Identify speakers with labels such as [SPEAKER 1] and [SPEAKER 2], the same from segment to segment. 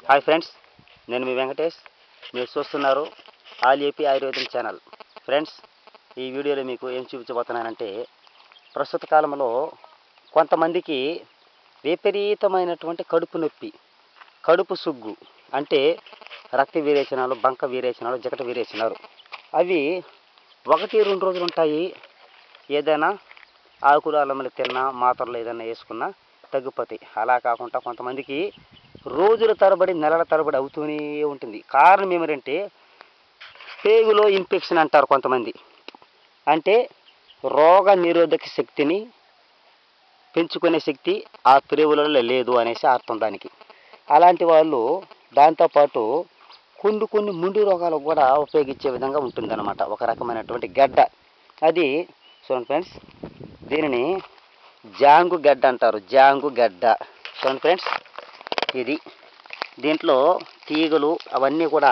[SPEAKER 1] hi friends నేను మీ వెంకటేష్ మీరు చూస్తున్నారు all AP Ayurvedam channel friends ఈ వీడియోలో మీకు ఏం చూపించబోతున్నానంటే ప్రస్తుత కాలంలో కొంతమందికి విపరీతమైనటువంటి కడుపు నొప్పి కడుపు సుగ్గు అంటే రక్త వీరేచనాలు బంక వీరేచనాలు జగట వీరేచనాలు అవి ఒకటి రెండు రోజులు ఉంటాయి ఏదైనా ఆకులు అల్లములు తిన్నా మాత్రలు ఏదైనా వేసుకున్నా తగ్గిపోతాయి అలా కాకుండా కొంతమందికి రోజుల తరబడి నెలల తరబడి అవుతూనే ఉంటుంది కారణం ఏమిటంటే పేగులో ఇన్ఫెక్షన్ అంటారు కొంతమంది అంటే రోగ నిరోధక శక్తిని పెంచుకునే శక్తి ఆ పేగులలో లేదు అనేసి అర్థం దానికి అలాంటి వాళ్ళు దాంతోపాటు కొన్ని కొన్ని ముండి రోగాలకు కూడా ఉపయోగించే విధంగా ఉంటుందన్నమాట ఒక రకమైనటువంటి గడ్డ అది చూడండి ఫ్రెండ్స్ దీనిని జాంగు గడ్డ అంటారు జాంగు గడ్డ చూడండి ఫ్రెండ్స్ ఇది దీంట్లో తీగలు అవన్నీ కూడా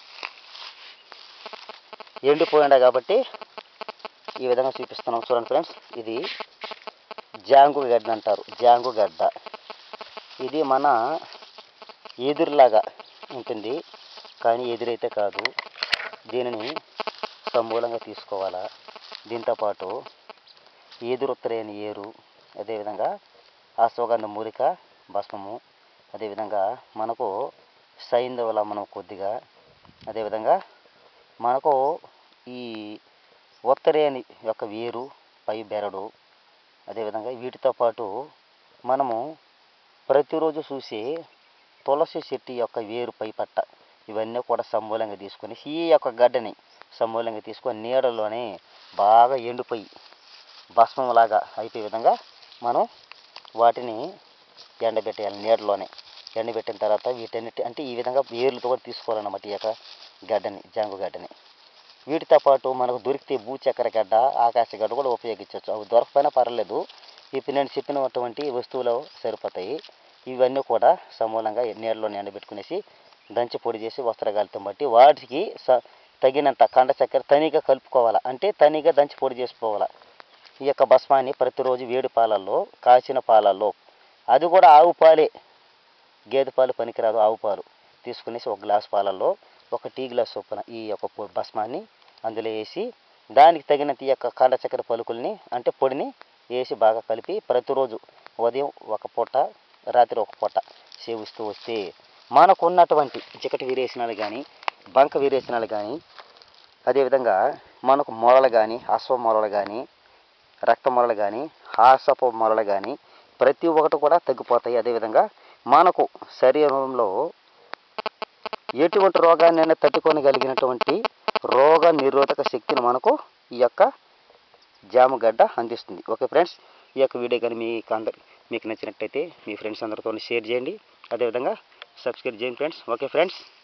[SPEAKER 1] ఎండిపోయిండ కాబట్టి ఈ విధంగా చూపిస్తున్నాం చూడండి ఫ్రెండ్స్ ఇది జాంగు గడ్డ అంటారు జాంగు గడ్డ ఇది మన ఎదురులాగా ఉంటుంది కానీ ఎదురైతే కాదు దీనిని సమూలంగా తీసుకోవాలా దీంతోపాటు ఎదురుత్తరేని ఏరు అదేవిధంగా అశ్వగంధ మూలిక భస్మము అదేవిధంగా మనకు సైంధవ మనం కొద్దిగా అదేవిధంగా మనకు ఈ ఉత్తరేని యొక్క వేరు పై బెరడు అదేవిధంగా వీటితో పాటు మనము ప్రతిరోజు చూసి తులసి చెట్టు యొక్క వేరు పై పట్ట ఇవన్నీ కూడా సమూలంగా తీసుకొని ఈ యొక్క గడ్డని సమూలంగా తీసుకొని నీడలోనే బాగా ఎండిపోయి భస్మంలాగా అయిపోయే విధంగా మనం వాటిని ఎండబెట్టేయాలి నీడలోనే ఎండబెట్టిన తర్వాత వీటన్నిటి అంటే ఈ విధంగా వేర్లతో కూడా తీసుకోవాలన్నమాట ఈ యొక్క గడ్డని జాంగు గడ్డని వీటితో పాటు మనకు దొరికితే భూచక్కెర గడ్డ ఆకాశ గడ్డ కూడా ఉపయోగించవచ్చు అవి దొరకపోయినా పర్లేదు ఇప్పుడు నేను చెప్పినటువంటి వస్తువులు సరిపోతాయి ఇవన్నీ కూడా సమూలంగా నీళ్ళలో ఎండబెట్టుకునేసి దంచి పొడి చేసి వస్త్రగాలితో బట్టి వాటికి స తగినంత కండ చక్కెర తనిగా కలుపుకోవాలి అంటే తనిగా దంచి పొడి చేసుకోవాలి ఈ యొక్క భస్మాన్ని ప్రతిరోజు వేడి పాలల్లో కాచిన పాలల్లో అది కూడా ఆవు పాలే గేదె పాలు పనికిరాదు ఆవు పాలు తీసుకునేసి ఒక గ్లాస్ పాలల్లో ఒక టీ గ్లాస్ చొప్పున ఈ యొక్క పొ- భస్మాన్ని అందులో వేసి దానికి తగినంత ఈ యొక్క కండ చక్కెర పలుకుల్ని అంటే పొడిని వేసి బాగా కలిపి ప్రతిరోజు ఉదయం ఒక పూట రాత్రి ఒక పూట సేవిస్తూ వస్తే మనకు ఉన్నటువంటి చికటి వీరేచనాలు కానీ బంక వీరేచనాలు కానీ అదేవిధంగా మనకు మొలలు కానీ అశ్వ మొలలు కానీ రక్త మొలలు కానీ హాసపు మొలలు కానీ ప్రతి ఒక్కటి కూడా తగ్గిపోతాయి అదేవిధంగా మనకు శరీరంలో ఎటువంటి రోగాన్నైనా తట్టుకోగలిగినటువంటి రోగ నిరోధక శక్తిని మనకు ఈ యొక్క జామగడ్డ అందిస్తుంది ఓకే ఫ్రెండ్స్ ఈ యొక్క వీడియో కానీ మీకు అందరి మీకు నచ్చినట్టయితే మీ ఫ్రెండ్స్ అందరితో షేర్ చేయండి అదేవిధంగా సబ్స్క్రైబ్ చేయండి ఫ్రెండ్స్ ఓకే ఫ్రెండ్స్